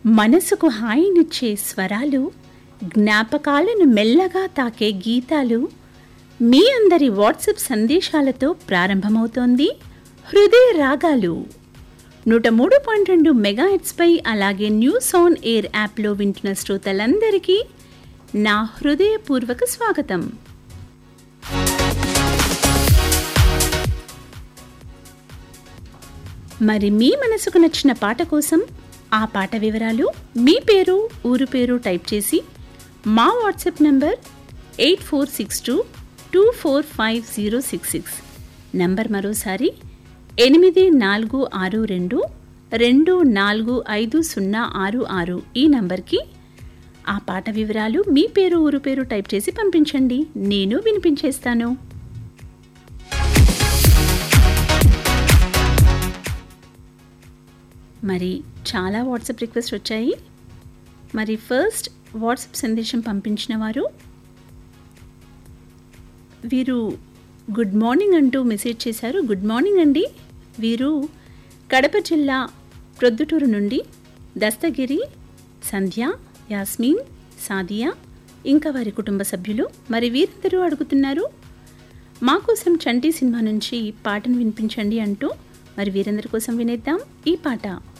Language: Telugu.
మనసుకు హాయినిచ్చే స్వరాలు జ్ఞాపకాలను మెల్లగా తాకే గీతాలు మీ అందరి వాట్సాప్ సందేశాలతో ప్రారంభమవుతోంది హృదయ రాగాలు నూట మూడు పాయింట్ రెండు మెగాహెట్స్పై అలాగే న్యూస్ ఆన్ ఎయిర్ యాప్లో వింటున్న శ్రోతలందరికీ నా హృదయపూర్వక స్వాగతం మరి మీ మనసుకు నచ్చిన పాట కోసం ఆ పాట వివరాలు మీ పేరు ఊరు పేరు టైప్ చేసి మా WhatsApp number eight four six two two four five zero six six number మరోసారి ఎనిమిది నాలుగు ఆరు రెండు రెండు నాలుగు ఐదు సున్నా ఆరు ఆరు ఈ నంబర్కి ఆ పాట వివరాలు మీ పేరు ఊరు పేరు టైప్ చేసి పంపించండి నేను వినిపించేస్తాను మరి చాలా వాట్సాప్ రిక్వెస్ట్ వచ్చాయి మరి ఫస్ట్ వాట్సాప్ సందేశం పంపించిన వారు వీరు గుడ్ మార్నింగ్ అంటూ మెసేజ్ చేశారు గుడ్ మార్నింగ్ అండి వీరు కడప జిల్లా ప్రొద్దుటూరు నుండి దస్తగిరి సంధ్య యాస్మిన్ సాదియా ఇంకా వారి కుటుంబ సభ్యులు మరి వీరందరూ అడుగుతున్నారు మా కోసం చంటి సినిమా నుంచి పాటను వినిపించండి అంటూ మరి వీరందరి కోసం వినేద్దాం ఈ పాట